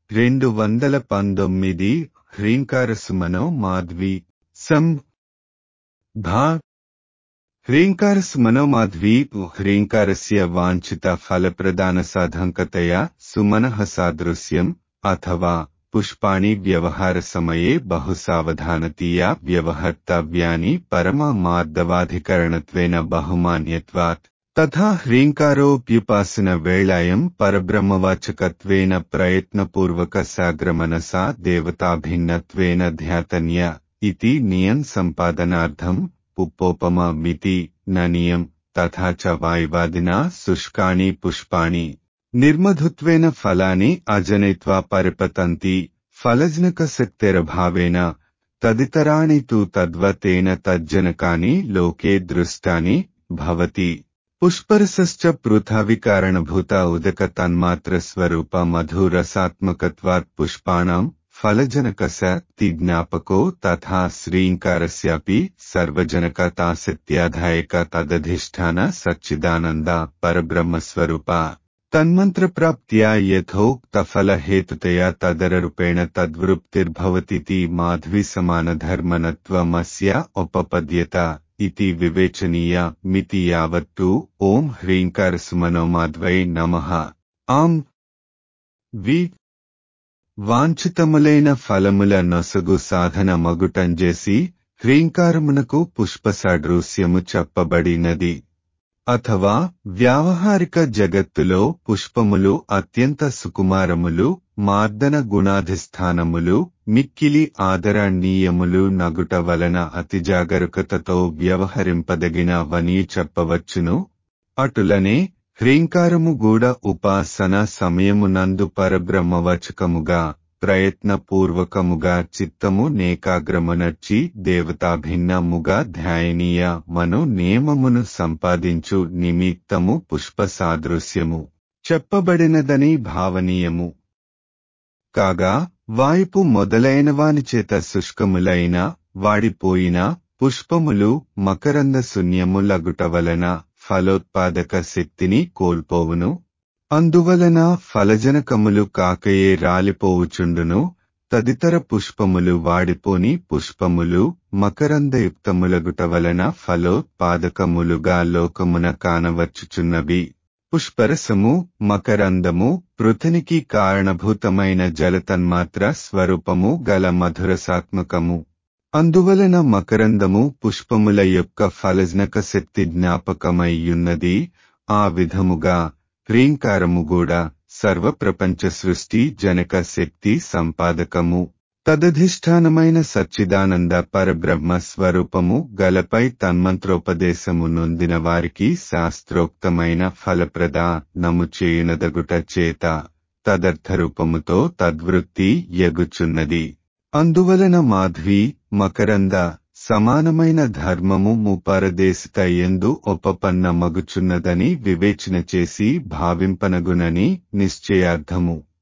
రెండు వందల పంతొమ్మిది హ్రీంకారసుమనో మాధ్వి సం భా హ్రీంకారసుమనో మాధ్వి హ్రీంకారస్య వాంఛిత ఫలప్రదాన సాధంకతయా సుమనః సాదృశ్యం అథవా పుష్పాణి వ్యవహార సమయే బహు సావధానతీయా వ్యవహర్తవ్యాని పరమ మార్దవాధికరణత్వేన బహుమాన్యత్వాత్ తథా హ్రీంకారోప్యుపాసన వేళాయం పరబ్రహ్మవాచకత్వేన ప్రయత్నపూర్వక సాగ్రమనసా దేవతాభిన్నత్వేన ధ్యాతన్య ఇతి నియం సంపాదనార్థం పుప్పోపమమితి ననియం తథా చ వాయువాదినా శుష్కాణి పుష్పాణి నిర్మధుత్వేన ఫలాని అజనయిత్వా పరిపతంతి ఫలజనకశక్తిరభావేన తదితరాణి తు తద్వతేన తజ్జనకాని లోకే దృష్టాని భవతి పుష్పరసశ్చ పృథావికారణభూత ఉదక తన్మాత్ర స్వరూప మధురసాత్మకత్వాత్ పుష్పాణం ఫలజనకశక్తి జ్ఞాపకో తథా శ్రీంకారస్యాపి సర్వజనకతాసత్యాధాయక తదధిష్టాన సచ్చిదానంద పరబ్రహ్మస్వరూప తన్మంత్రప్రాప్త్యా యథోక్తఫలహేతుతయా తదరూపేణ తద్వృప్తిర్భవతితి మాధ్విసమానధర్మనత్వమస్య ఉపపద్యత ఇతి వివేచనీయ మితి యావత్తు ఓం హ్రీంకారసుమనోమాధ్వై నమః ఆం వి వాంఛితములైన ఫలముల నొసగు సాధన మగుటంజేసి హ్రీంకారమునకు పుష్పసాదృశ్యము చెప్పబడినది అథవా వ్యావహారిక జగత్తులో పుష్పములు అత్యంత సుకుమారములు మార్దన గుణాధిష్టానములు మిక్కిలి ఆదరణీయములు నగుట వలన అతి జాగరూకతతో వ్యవహరింపదగినవని చెప్పవచ్చును అటులనే హ్రీంకారము గూడ ఉపాసన సమయమునందు పరబ్రహ్మవచకముగా ప్రయత్నపూర్వకముగా చిత్తము నేకాగ్రమనర్చి దేవతాభిన్నముగా ధ్యాయనీయ మను నియమమును సంపాదించు నిమిత్తము పుష్ప సాదృశ్యము చెప్పబడినదని భావనీయము కాగా వాయుపు మొదలైన వానిచేత శుష్కములైన వాడిపోయిన పుష్పములు మకరంద శూన్యములగుట వలన ఫలోత్పాదక శక్తిని కోల్పోవును అందువలన ఫలజనకములు కాకయే రాలిపోవుచుండును తదితర పుష్పములు వాడిపోని పుష్పములు మకరందయుక్తములగుట వలన ఫలోత్పాదకములుగా లోకమున కానవచ్చుచున్నవి పుష్పరసము మకరందము పృథనికి కారణభూతమైన జలతన్మాత్ర స్వరూపము గల మధురసాత్మకము అందువలన మకరందము పుష్పముల యొక్క ఫలజనక శక్తి జ్ఞాపకమయ్యున్నది ఆ విధముగా హ్రీంకారము కూడా సర్వప్రపంచ సృష్టి జనక శక్తి సంపాదకము తదధిష్టానమైన సచ్చిదానంద పరబ్రహ్మ స్వరూపము గలపై తన్మంత్రోపదేశము నొందిన వారికి శాస్త్రోక్తమైన ఫలప్రద నము చేయునదగుట చేత తదర్థరూపముతో తద్వృత్తి ఎగుచున్నది అందువలన మాధ్వి మకరంద సమానమైన ధర్మము ముపరదేశిత ఎందు ఉపపన్న మగుచున్నదని వివేచన చేసి భావింపనగునని నిశ్చయార్థము